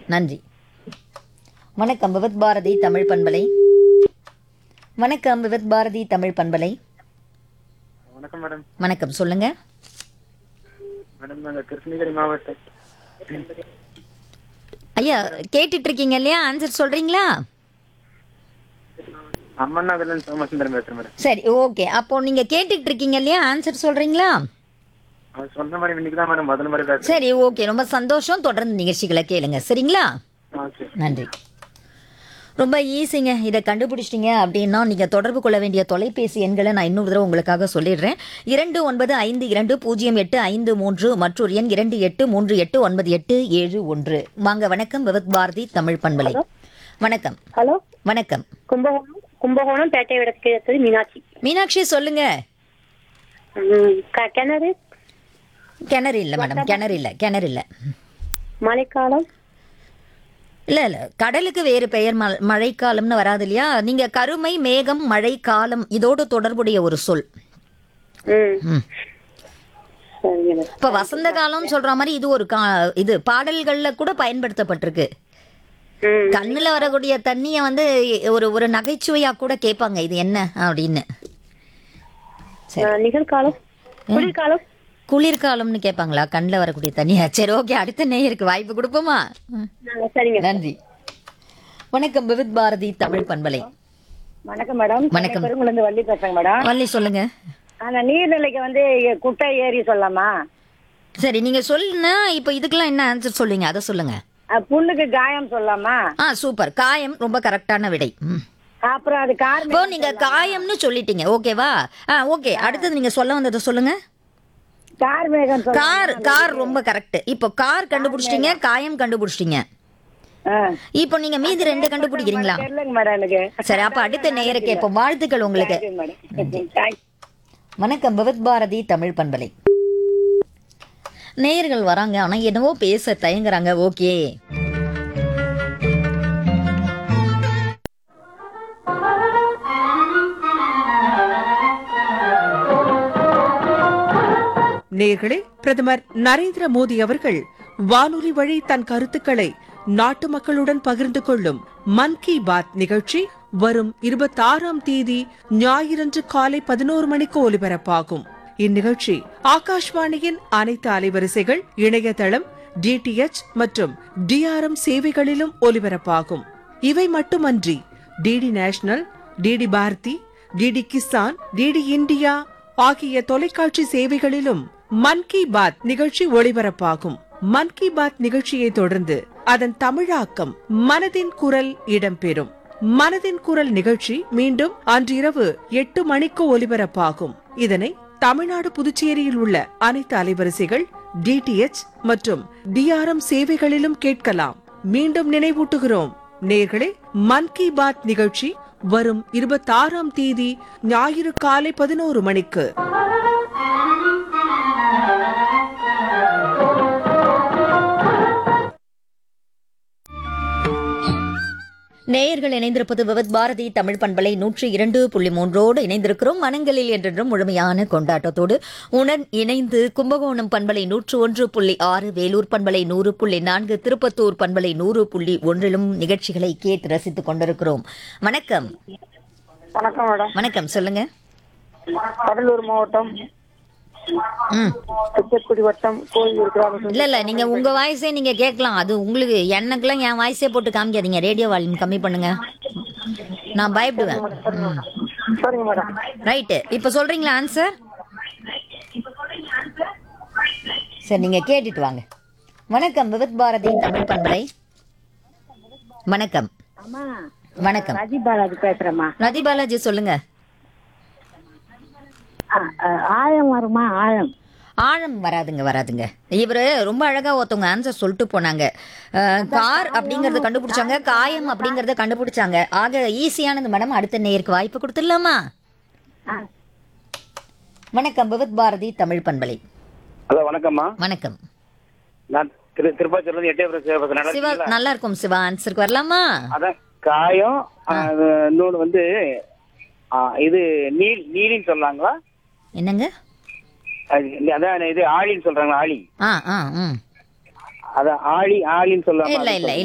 நன்றி வணக்கம் விவித் பாரதி தமிழ் பண்பலை வணக்கம் விவித் பாரதி தமிழ் பண்பலை வணக்கம் மேடம் வணக்கம் சொல்லுங்க மேடம் நாங்கள் கிருஷ்ணகிரி மாவட்டம் ஐயா கேட்டுட்டு இருக்கீங்க இல்லையா ஆன்சர் சொல்றீங்களா அம்மன்னாதுலேருந்து சோமசுந்தரம் பேசுகிறேன் மேடம் சரி ஓகே அப்போ நீங்க கேட்டுட்டு இருக்கீங்க இல்லையா ஆன்சர் சொல்றீங்களா அவர் சொன்ன மாதிரி இன்னைக்கு தான் மேடம் முதல் மாதிரி பேசுகிறேன் சரி ஓகே ரொம்ப சந்தோஷம் தொடர்ந்து நிகழ்ச்சிகளை கேளுங்க சரிங்களா ஓகே நன்றி ரொம்ப ஈஸிங்க இதை கண்டுபிடிச்சிட்டீங்க அப்படின்னா நீங்கள் தொடர்பு கொள்ள வேண்டிய தொலைபேசி எண்களை நான் இன்னொரு தடவை உங்களுக்காக சொல்லிடுறேன் இரண்டு ஒன்பது ஐந்து இரண்டு பூஜ்ஜியம் எட்டு ஐந்து மூன்று மற்றொரு எண் இரண்டு எட்டு மூன்று எட்டு ஒன்பது எட்டு ஏழு ஒன்று வாங்க வணக்கம் விவத் பாரதி தமிழ் பண்பலை வணக்கம் ஹலோ வணக்கம் கும்பகோணம் கும்பகோணம் பேட்டை விடக்கு மீனாட்சி மீனாட்சி சொல்லுங்க ம், க- கிணறு கிணறு இல்லை மேடம் கிணறு இல்லை கிணறு இல்லை மழைக்காலம் இல்லை இல்லை கடலுக்கு வேறு பெயர் ம மழைக்காலம்னு வராது இல்லையா நீங்கள் கருமை மேகம் மழைக்காலம் இதோடு தொடர்புடைய ஒரு சொல் ம் ம் சரிங்க மேடம். இப்ப வசந்த காலம் சொல்ற மாதிரி இது ஒரு கா இது பாடல்கள்ல கூட பயன்படுத்தப்பட்டிருக்கு ம் கண்ணுல வரக்கூடிய தண்ணிய வந்து ஒரு ஒரு நகைச்சுவையா கூட கேட்பாங்க இது என்ன அப்படின்னு சரி. அஹ், நிகழ்காலம் குளிர்காலம் குளிர்காலம்னு கேட்பாங்களா கண்ணுல வரக்கூடிய தண்ணியா சரி ஓகே அடுத்த நேயருக்கு வாய்ப்பு கொடுப்போமா ம், அஹ், சரிங்க நன்றி வணக்கம் விவித் பாரதி தமிழ் பண்பலை வணக்கம் மேடம் வணக்கம். பெருங்குளந்து வள்ளி பேசுறேங்க மேடம் வள்ளி சொல்லுங்க அந்த நீர்நிலைக்கு வந்து குட்டை ஏரி சொல்லலாமா சரி நீங்க சொல்லுங்க இப்ப இதுக்கெல்லாம் என்ன ஆன்சர் சொல்லுங்க அதை சொல்லுங்க அஹ், புண்ணுக்கு காயம் சொல்லலாமா ஆ சூப்பர் காயம் ரொம்ப கரெக்டான விடை ம் அப்புறம் அது கார் இப்போ நீங்க காயம்னு சொல்லிட்டீங்க ஓகேவா ஆ ஓகே அடுத்தது நீங்க சொல்ல வந்ததை சொல்லுங்க கார் மேகம் சொல்ல கார் கார் ரொம்ப கரெக்ட் இப்போ கார் கண்டுபிடிச்சிட்டீங்க காயம் கண்டுபிடிச்சிட்டீங்க இப்போ நீங்க மீதி ரெண்டு கண்டுபிடிக்கிறீங்களா தெரியலங்க மேடம் எனக்கு சரி அப்ப அடுத்த நேயருக்கு இப்போ வாழ்த்துக்கள் உங்களுக்கு மேடம் தேங்க்ஸ் வணக்கம் பகவத் பாரதி தமிழ் பண்பலை நேயர்கள் வராங்க ஆனா என்னவோ பேச தயங்குறாங்க ஓகே நேர்களே பிரதமர் நரேந்திர மோடி அவர்கள் வானொலி வழி தன் கருத்துக்களை நாட்டு மக்களுடன் பகிர்ந்து கொள்ளும் மன் கி பாத் நிகழ்ச்சி வரும் இருபத்தாறாம் தேதி ஞாயிறன்று காலை பதினோரு மணிக்கு ஒலிபரப்பாகும் இந்நிகழ்ச்சி ஆகாஷ்வாணியின் அனைத்து அலைவரிசைகள் இணையதளம் டிடிஎச் மற்றும் டிஆர்எம் சேவைகளிலும் ஒலிபரப்பாகும் இவை மட்டுமன்றி DD national DD Bharati DD Kisan DD India ஆகிய தொலைக்காட்சி சேவைகளிலும் மன் கி பாத் நிகழ்ச்சி ஒளிபரப்பாகும் மன் கி பாத் நிகழ்ச்சியை தொடர்ந்து அதன் தமிழாக்கம் மனதின் குரல் இடம்பெறும் மனதின் குரல் நிகழ்ச்சி மீண்டும் அன்றிரவு எட்டு மணிக்கு ஒலிபரப்பாகும் இதனை தமிழ்நாடு புதுச்சேரியில் உள்ள அனைத்து அலைவரிசைகள் டிடிஎச் மற்றும் டிஆர்எம் சேவைகளிலும் கேட்கலாம் மீண்டும் நினைவூட்டுகிறோம் நேர்களே மன் கி பாத் நிகழ்ச்சி வரும் இருபத்தாறாம் தேதி ஞாயிறு காலை பதினோரு மணிக்கு நேயர்கள் இணைந்திருப்பது விவத் பாரதி தமிழ் பண்பலை நூற்றி இரண்டு புள்ளி மூன்றோடு இணைந்திருக்கிறோம் மனங்களில் என்றென்றும் முழுமையான கொண்டாட்டத்தோடு உடன் இணைந்து கும்பகோணம் பண்பலை நூற்று ஒன்று புள்ளி ஆறு வேலூர் பண்பலை நூறு புள்ளி நான்கு திருப்பத்தூர் பண்பலை நூறு புள்ளி ஒன்றிலும் நிகழ்ச்சிகளை கேட்டு ரசித்துக் கொண்டிருக்கிறோம் வணக்கம் வணக்கம் மேடம் வணக்கம் சொல்லுங்க கடலூர் மாவட்டம் ம் திருச்செக்குடி வட்டம் கோயில் கிராமத்தில் இல்ல இல்ல நீங்க உங்க வாய்ஸே நீங்க கேட்கலாம் அது உங்களுக்கு எனக்குலாம் என் வாய்ஸே போட்டு காமிக்காதீங்க ரேடியோ வால்யூம் கம்மி பண்ணுங்க நான் பயப்படுவேன் ம். சரிங்க மேடம் ரைட்டு இப்போ சொல்றீங்களா ஆன்சர் சரி நீங்க கேட்டுட்டு வாங்க வணக்கம் விவித் பாரதி தமிழ் பண்பலை வணக்கம் அம்மா வணக்கம் ராஜி பாலாஜி பேசுறேம்மா ரதி பாலாஜி சொல்லுங்க ஆழம் வருமா ஆழம் ஆழம் வராதுங்க வராதுங்க இவரு ரொம்ப அழகா ஒருத்தவங்க ஆன்சர் சொல்லிட்டு போனாங்க அஹ், கார் அப்படிங்கறத கண்டுபிடிச்சாங்க காயம் அப்படிங்கறத கண்டுபிடிச்சாங்க ஆக ஈஸியானது மேடம் அடுத்த நேருக்கு வாய்ப்பு கொடுத்துடலாமா வணக்கம் விவித் பாரதி தமிழ் பண்பலை ஹலோ வணக்கம்மா வணக்கம் நான் திரு திருப்பாச்சூர்லேருந்து எட்டயபுரம் சிவா நல்லா சிவா இருக்கீங்களா? நல்லா இருக்கும் சிவா ஆன்சருக்கு வரலாமா அதான் காயம் அது இன்னொன்று வந்து ஆ, இது நீல் நீலின்னு சொல்றாங்களா என்னங்க அது அதான் இது ஆழின்னு சொல்றாங்களா ஆழி ஆ ஆ ம் அதான் ஆழி ஆழின்னு சொல்றாங்க இல்ல இல்ல